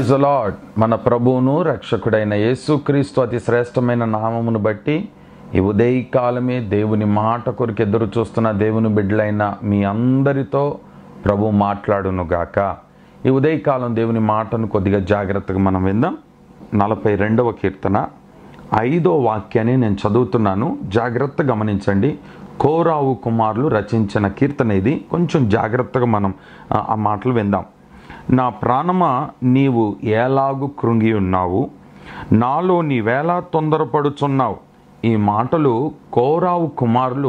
praise lord మన ప్రభువును రక్షకుడైన యేసుక్రీస్తు అతి శ్రేష్టమైన నామమును బట్టి ఈ ఉదయకాలమే దేవుని మాట కొరకు ఎదురు చూస్తున్న దేవుని బిడ్డలైన మీ అందరితో ప్రభు మాట్లాడును గాక ఈ ఉదయకాలం దేవుని మాటను కొద్దిగా జాగ్రత్తగా మనం విందాం నలభై రెండవ కీర్తన ఐదో వాక్యాన్ని నేను చదువుతున్నాను జాగ్రత్త గమనించండి కోరావు కుమారులు రచించిన కీర్తన ఇది కొంచెం జాగ్రత్తగా మనం ఆ, ఆ మాటలు విందాం నా ప్రాణమా నీవు ఏలాగు కృంగి ఉన్నావు నాలో నీవేలా తొందరపడుచున్నావు ఈ మాటలు కోరావు కుమారులు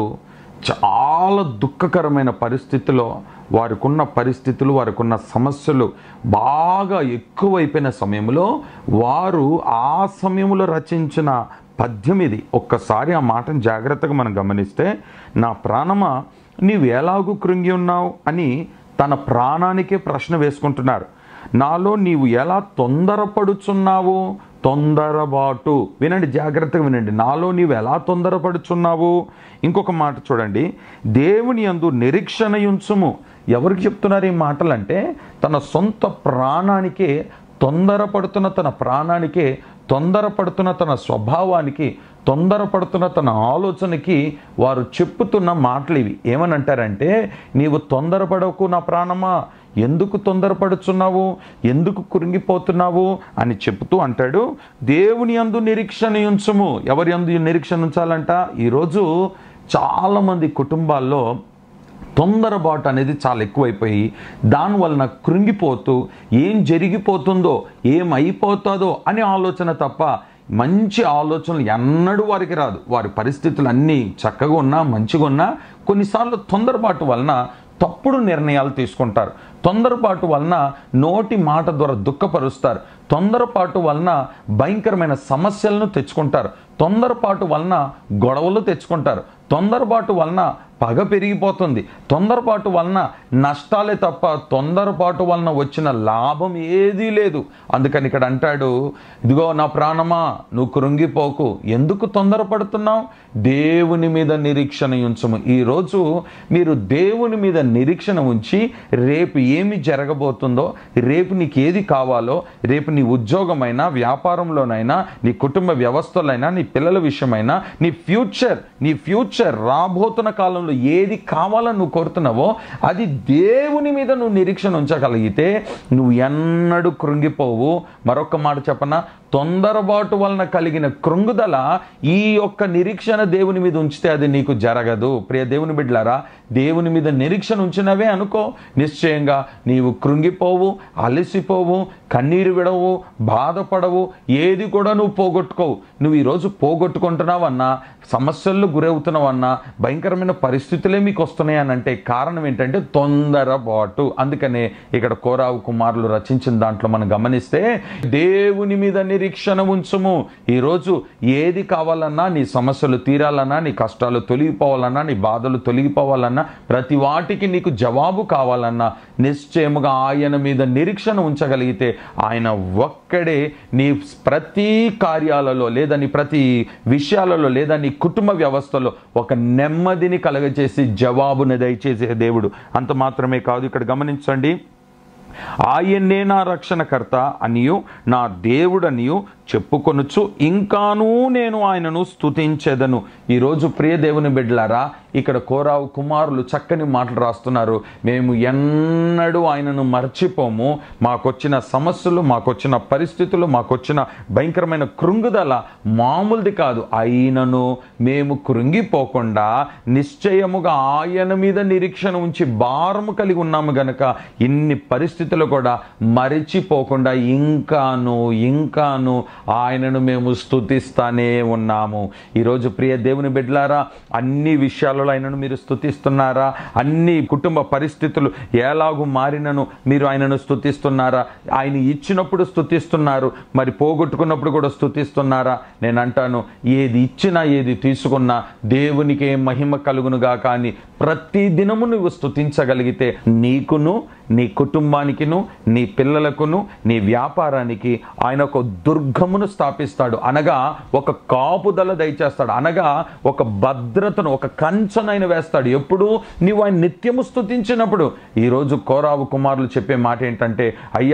చాలా దుఃఖకరమైన పరిస్థితిలో వారికున్న పరిస్థితులు వారికున్న సమస్యలు బాగా ఎక్కువైపోయిన సమయంలో వారు ఆ సమయంలో రచించిన పద్యం ఇది ఒక్కసారి ఆ మాటను జాగ్రత్తగా మనం గమనిస్తే నా ప్రాణమా నీవు ఎలాగూ కృంగి ఉన్నావు అని తన ప్రాణానికే ప్రశ్న వేసుకుంటున్నారు నాలో నీవు ఎలా తొందరపడుచున్నావు తొందరబాటు వినండి జాగ్రత్తగా వినండి నాలో నీవు ఎలా తొందరపడుచున్నావు ఇంకొక మాట చూడండి దేవుని యందు నిరీక్షణ ఉంచుము ఎవరికి చెప్తున్నారు ఈ మాటలంటే తన సొంత ప్రాణానికే తొందరపడుతున్న తన ప్రాణానికే తొందరపడుతున్న తన స్వభావానికి తొందరపడుతున్న తన ఆలోచనకి వారు చెప్పుతున్న మాటలు ఇవి ఏమనంటారంటే నీవు తొందరపడకు నా ప్రాణమా ఎందుకు తొందరపడుచున్నావు ఎందుకు కురింగిపోతున్నావు అని చెప్తూ అంటాడు దేవుని అందు నిరీక్షణ ఉంచుము ఎవరి అందు నిరీక్షణ ఉంచాలంట ఈరోజు చాలామంది కుటుంబాల్లో తొందరబాటు అనేది చాలా ఎక్కువైపోయి దానివలన కృంగిపోతూ ఏం జరిగిపోతుందో ఏం అయిపోతుందో అనే ఆలోచన తప్ప మంచి ఆలోచనలు ఎన్నడూ వారికి రాదు వారి పరిస్థితులు అన్నీ చక్కగా ఉన్నా మంచిగా ఉన్నా కొన్నిసార్లు తొందరపాటు వలన తప్పుడు నిర్ణయాలు తీసుకుంటారు తొందరపాటు వలన నోటి మాట ద్వారా దుఃఖపరుస్తారు తొందరపాటు వలన భయంకరమైన సమస్యలను తెచ్చుకుంటారు తొందరపాటు వలన గొడవలు తెచ్చుకుంటారు తొందరపాటు వలన పగ పెరిగిపోతుంది తొందరపాటు వలన నష్టాలే తప్ప తొందరపాటు వలన వచ్చిన లాభం ఏదీ లేదు అందుకని ఇక్కడ అంటాడు ఇదిగో నా ప్రాణమా నువ్వు కృంగిపోకు ఎందుకు తొందరపడుతున్నావు దేవుని మీద నిరీక్షణ ఉంచము ఈరోజు మీరు దేవుని మీద నిరీక్షణ ఉంచి రేపు ఏమి జరగబోతుందో రేపు నీకు ఏది కావాలో రేపు నీ ఉద్యోగమైనా వ్యాపారంలోనైనా నీ కుటుంబ వ్యవస్థలైనా నీ పిల్లల విషయమైనా నీ ఫ్యూచర్ నీ ఫ్యూచర్ రాబోతున్న కాలంలో ఏది కావాలని నువ్వు కోరుతున్నావో అది దేవుని మీద నువ్వు నిరీక్షణ ఉంచగలిగితే నువ్వు ఎన్నడూ కృంగిపోవు మరొక మాట చెప్పనా తొందరబాటు వలన కలిగిన కృంగుదల ఈ యొక్క నిరీక్షణ దేవుని మీద ఉంచితే అది నీకు జరగదు ప్రియ దేవుని బిడ్డలారా దేవుని మీద నిరీక్షణ ఉంచినవే అనుకో నిశ్చయంగా నీవు కృంగిపోవు అలసిపోవు కన్నీరు విడవు బాధపడవు ఏది కూడా నువ్వు పోగొట్టుకోవు నువ్వు ఈరోజు పోగొట్టుకుంటున్నావన్నా సమస్యల్లో గురవుతున్నావన్నా భయంకరమైన పరిస్థితులే మీకు వస్తున్నాయి అని అంటే కారణం ఏంటంటే తొందరపాటు అందుకనే ఇక్కడ కోరావు కుమారులు రచించిన దాంట్లో మనం గమనిస్తే దేవుని మీద నిరీక్షణ ఉంచుము ఈరోజు ఏది కావాలన్నా నీ సమస్యలు తీరాలన్నా నీ కష్టాలు తొలగిపోవాలన్నా నీ బాధలు తొలగిపోవాలన్నా ప్రతి వాటికి నీకు జవాబు కావాలన్నా నిశ్చయముగా ఆయన మీద నిరీక్షణ ఉంచగలిగితే ఆయన ఒక్కడే నీ ప్రతి కార్యాలలో లేదా నీ ప్రతి విషయాలలో లేదా నీ కుటుంబ వ్యవస్థలో ఒక నెమ్మదిని కలగచేసి జవాబుని దయచేసే దేవుడు అంత మాత్రమే కాదు ఇక్కడ గమనించండి ఆయన్నే నా రక్షణకర్త అనియు నా దేవుడనియు చెప్పుకొనుచు ఇంకానూ నేను ఆయనను స్తుతించెదను ఈరోజు ప్రియ దేవుని బిడ్డలారా ఇక్కడ కోరావు కుమారులు చక్కని మాటలు రాస్తున్నారు మేము ఎన్నడూ ఆయనను మర్చిపోము మాకొచ్చిన సమస్యలు మాకొచ్చిన పరిస్థితులు మాకొచ్చిన భయంకరమైన కృంగుదల మామూలుది కాదు అయినను మేము కృంగిపోకుండా నిశ్చయముగా ఆయన మీద నిరీక్షణ ఉంచి భారము కలిగి ఉన్నాము గనక ఇన్ని పరిస్థితులు కూడా మరిచిపోకుండా ఇంకాను ఇంకాను ఆయనను మేము స్తుతిస్తానే ఉన్నాము ఈరోజు ప్రియ దేవుని బిడ్డలారా అన్ని విషయాలలో ఆయనను మీరు స్తుతిస్తున్నారా అన్ని కుటుంబ పరిస్థితులు ఎలాగూ మారినను మీరు ఆయనను స్తుతిస్తున్నారా ఆయన ఇచ్చినప్పుడు స్తుతిస్తున్నారు మరి పోగొట్టుకున్నప్పుడు కూడా స్తుతిస్తున్నారా నేను అంటాను ఏది ఇచ్చినా ఏది తీసుకున్నా దేవునికే మహిమ కలుగునుగా కానీ ప్రతి దినము నువ్వు స్తుతించగలిగితే నీకును నీ కుటుంబానికిను నీ పిల్లలకును నీ వ్యాపారానికి ఆయన ఒక దుర్గమును స్థాపిస్తాడు అనగా ఒక కాపుదల దయచేస్తాడు అనగా ఒక భద్రతను ఒక కంచను ఆయన వేస్తాడు ఎప్పుడు నీవు ఆయన నిత్యము స్తుతించినప్పుడు ఈరోజు కోరావు కుమారులు చెప్పే మాట ఏంటంటే అయ్యా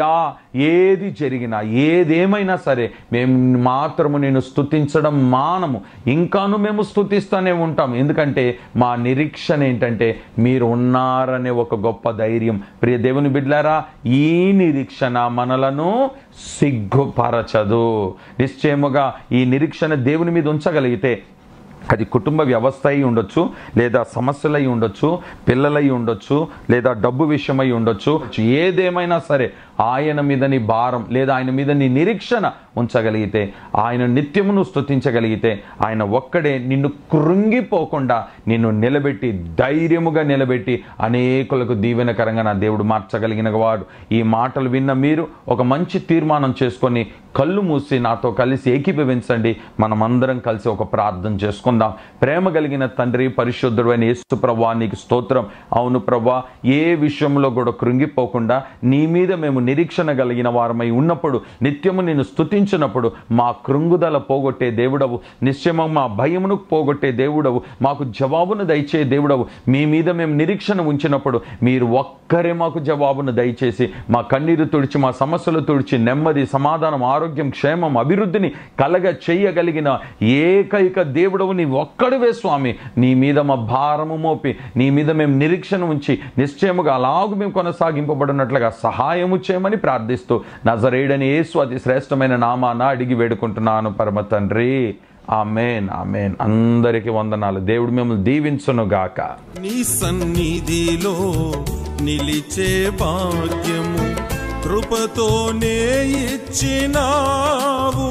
ఏది జరిగినా ఏదేమైనా సరే మేము మాత్రము నేను స్తుతించడం మానము ఇంకాను మేము స్తుతిస్తూనే ఉంటాం ఎందుకంటే మా నిరీక్షణ ఏంటంటే మీరు ఉన్నారనే ఒక గొప్ప ధైర్యం ప్రియ దేవుని బిడ్లారా ఈ నిరీక్షణ మనలను సిగ్గుపరచదు నిశ్చయముగా ఈ నిరీక్షణ దేవుని మీద ఉంచగలిగితే అది కుటుంబ వ్యవస్థ అయి ఉండొచ్చు లేదా సమస్యలై ఉండొచ్చు పిల్లలై ఉండొచ్చు లేదా డబ్బు విషయమై ఉండొచ్చు ఏదేమైనా సరే ఆయన మీద నీ భారం లేదా ఆయన మీద నీ నిరీక్షణ ఉంచగలిగితే ఆయన నిత్యమును స్తుతించగలిగితే ఆయన ఒక్కడే నిన్ను కృంగిపోకుండా నిన్ను నిలబెట్టి ధైర్యముగా నిలబెట్టి అనేకులకు దీవెనకరంగా నా దేవుడు మార్చగలిగిన వాడు ఈ మాటలు విన్న మీరు ఒక మంచి తీర్మానం చేసుకొని కళ్ళు మూసి నాతో కలిసి ఏకీభవించండి మనమందరం కలిసి ఒక ప్రార్థన చేసుకుందాం ప్రేమ కలిగిన తండ్రి పరిశుద్ధుడు అయిన యేసు ప్రభా నీకు స్తోత్రం అవును ప్రభా ఏ విషయంలో కూడా కృంగిపోకుండా నీ మీద మేము నిరీక్షణ కలిగిన వారమై ఉన్నప్పుడు నిత్యము నేను స్తుతించినప్పుడు మా కృంగుదల పోగొట్టే దేవుడవు నిశ్చయము మా భయమును పోగొట్టే దేవుడవు మాకు జవాబును దయచే దేవుడవు మీ మీద మేము నిరీక్షణ ఉంచినప్పుడు మీరు ఒక్కరే మాకు జవాబును దయచేసి మా కన్నీరు తుడిచి మా సమస్యలు తుడిచి నెమ్మది సమాధానం ఆరోగ్యం క్షేమం అభివృద్ధిని కలగ చేయగలిగిన ఏకైక దేవుడవు నీ ఒక్కడివే స్వామి నీ మీద మా భారము మోపి నీ మీద మేము నిరీక్షణ ఉంచి నిశ్చయముగా అలాగు మేము కొనసాగింపబడినట్లుగా సహాయము చేయమని ప్రార్థిస్తూ నజరేడని యేసు అతి శ్రేష్టమైన నామాన అడిగి వేడుకుంటున్నాను పరమ తండ్రి ఆమెన్ ఆమెన్ అందరికీ వందనాలు దేవుడు మిమ్మల్ని దీవించును గాక నీ సన్నిధిలో నిలిచే భాగ్యము కృపతోనే ఇచ్చినావు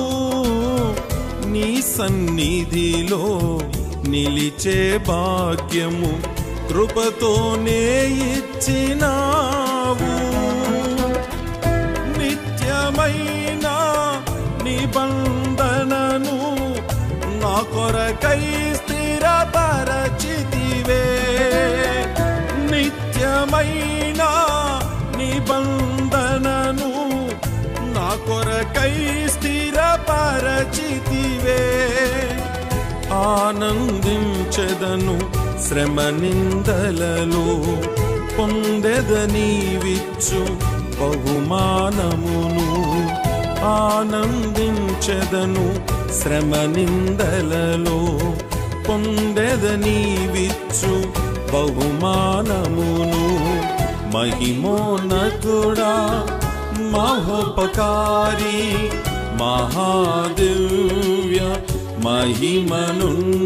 నీ సన్నిధిలో నిలిచే భాగ్యము కృపతోనే ఇచ్చినావు నిత్యమైన నిబంధనను నా కొరకై స్థిరపరచితివే నిత్యమైన నిబంధనను నా కొరకై స్థిరపరచితివే ఆనందించెదను శ్రమ నిందలలో పొందెదనీవిచ్చు బహుమానమును ఆనందించెదను శ్రమ నిందలలో పొందెదనీవిచ్చు బహుమానమును మహిమోన్నతుడా మహోపకారి మహాదివ్య మహిమనున్న